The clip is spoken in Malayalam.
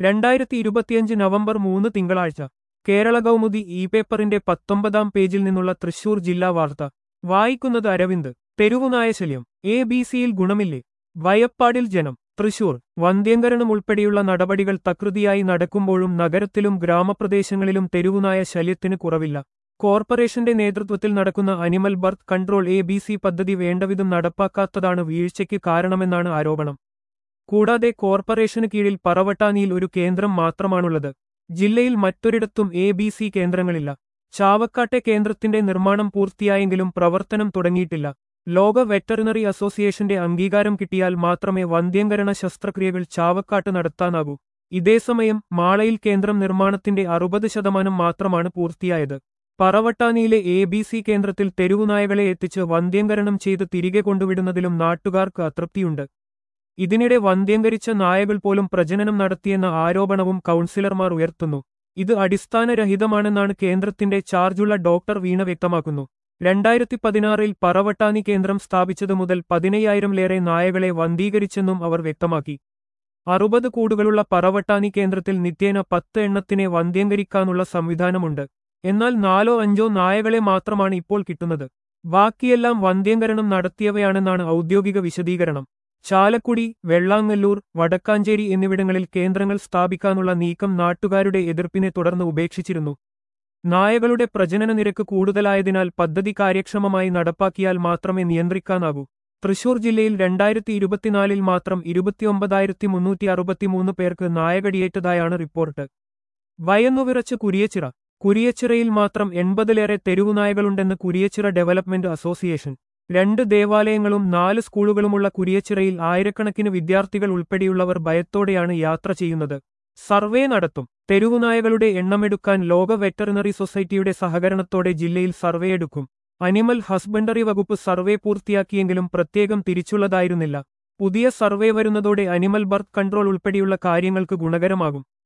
രണ്ടായിരത്തി ഇരുപത്തിയഞ്ച് നവംബർ മൂന്ന് തിങ്കളാഴ്ച കേരള കൗമുദി ഇ പേപ്പറിന്റെ പത്തൊമ്പതാം പേജിൽ നിന്നുള്ള തൃശൂർ ജില്ലാ വാർത്ത വായിക്കുന്നത് അരവിന്ദ് തെരുവുനായ ശല്യം എ ബി സിയിൽ ഗുണമില്ലേ വയപ്പാടിൽ ജനം തൃശൂർ വന്ധ്യംകരണം ഉൾപ്പെടെയുള്ള നടപടികൾ തകൃതിയായി നടക്കുമ്പോഴും നഗരത്തിലും ഗ്രാമപ്രദേശങ്ങളിലും തെരുവുനായ ശല്യത്തിന് കുറവില്ല കോർപ്പറേഷന്റെ നേതൃത്വത്തിൽ നടക്കുന്ന animal birth control A B C പദ്ധതി വേണ്ടവിധം നടപ്പാക്കാത്തതാണ് വീഴ്ചയ്ക്ക് കാരണമെന്നാണ് ആരോപണം കൂടാതെ കോർപ്പറേഷന് കീഴിൽ പറവട്ടാനിയിൽ ഒരു കേന്ദ്രം മാത്രമാണുള്ളത് ജില്ലയിൽ മറ്റൊരിടത്തും എ ബി സി കേന്ദ്രങ്ങളില്ല ചാവക്കാട്ടെ കേന്ദ്രത്തിന്റെ നിർമ്മാണം പൂർത്തിയായെങ്കിലും പ്രവർത്തനം തുടങ്ങിയിട്ടില്ല ലോക വെറ്ററിനറി അസോസിയേഷന്റെ അംഗീകാരം കിട്ടിയാൽ മാത്രമേ വന്ധ്യംകരണ ശസ്ത്രക്രിയകൾ ചാവക്കാട്ട് നടത്താനാകൂ ഇതേസമയം മാളയിൽ കേന്ദ്രം നിർമ്മാണത്തിന്റെ അറുപത് ശതമാനം മാത്രമാണ് പൂർത്തിയായത് പറവട്ടാനിയിലെ എ ബി സി കേന്ദ്രത്തിൽ തെരുവുനായകളെ എത്തിച്ച് വന്ധ്യംകരണം ചെയ്ത് തിരികെ കൊണ്ടുവിടുന്നതിലും നാട്ടുകാർക്ക് അതൃപ്തിയുണ്ട് ഇതിനിടെ വന്ധ്യംകരിച്ച നായകൾ പോലും പ്രജനനം നടത്തിയെന്ന ആരോപണവും കൗൺസിലർമാർ ഉയർത്തുന്നു ഇത് അടിസ്ഥാനരഹിതമാണെന്നാണ് കേന്ദ്രത്തിന്റെ ചാർജുള്ള ഡോക്ടർ വീണ വ്യക്തമാക്കുന്നു രണ്ടായിരത്തി പതിനാറിൽ പറവട്ടാനി കേന്ദ്രം സ്ഥാപിച്ചതു മുതൽ പതിനയ്യായിരംലേറെ നായകളെ വന്ധീകരിച്ചെന്നും അവർ വ്യക്തമാക്കി അറുപത് കൂടുകളുള്ള പറവട്ടാനി കേന്ദ്രത്തിൽ നിത്യേന പത്ത് എണ്ണത്തിനെ വന്ധ്യംകരിക്കാനുള്ള സംവിധാനമുണ്ട് എന്നാൽ നാലോ അഞ്ചോ നായകളെ മാത്രമാണ് ഇപ്പോൾ കിട്ടുന്നത് ബാക്കിയെല്ലാം വന്ധ്യംകരണം നടത്തിയവയാണെന്നാണ് ഔദ്യോഗിക വിശദീകരണം ചാലക്കുടി വെള്ളാങ്ങല്ലൂർ വടക്കാഞ്ചേരി എന്നിവിടങ്ങളിൽ കേന്ദ്രങ്ങൾ സ്ഥാപിക്കാനുള്ള നീക്കം നാട്ടുകാരുടെ എതിർപ്പിനെ തുടർന്ന് ഉപേക്ഷിച്ചിരുന്നു നായകളുടെ പ്രജനന നിരക്ക് കൂടുതലായതിനാൽ പദ്ധതി കാര്യക്ഷമമായി നടപ്പാക്കിയാൽ മാത്രമേ നിയന്ത്രിക്കാനാകൂ തൃശൂർ ജില്ലയിൽ രണ്ടായിരത്തി ഇരുപത്തിനാലിൽ മാത്രം ഇരുപത്തിയൊമ്പതായിരത്തി മുന്നൂറ്റി അറുപത്തിമൂന്ന് പേർക്ക് നായകടിയേറ്റതായാണ് റിപ്പോർട്ട് വയന്നുവിറച്ച് കുരിയച്ചിറ കുരിയച്ചിറയിൽ മാത്രം എൺപതിലേറെ തെരുവുനായകളുണ്ടെന്ന് കുരിയച്ചിറ ഡെവലപ്മെന്റ് അസോസിയേഷൻ രണ്ട് ദേവാലയങ്ങളും നാല് സ്കൂളുകളുമുള്ള കുരിയച്ചിറയിൽ ആയിരക്കണക്കിന് വിദ്യാർത്ഥികൾ ഉൾപ്പെടെയുള്ളവർ ഭയത്തോടെയാണ് യാത്ര ചെയ്യുന്നത് സർവേ നടത്തും തെരുവുനായകളുടെ എണ്ണമെടുക്കാൻ ലോക വെറ്ററിനറി സൊസൈറ്റിയുടെ സഹകരണത്തോടെ ജില്ലയിൽ സർവേ എടുക്കും അനിമൽ ഹസ്ബൻഡറി വകുപ്പ് സർവേ പൂർത്തിയാക്കിയെങ്കിലും പ്രത്യേകം തിരിച്ചുള്ളതായിരുന്നില്ല പുതിയ സർവേ വരുന്നതോടെ അനിമൽ ബർത്ത് കൺട്രോൾ ഉൾപ്പെടെയുള്ള കാര്യങ്ങൾക്ക് ഗുണകരമാകും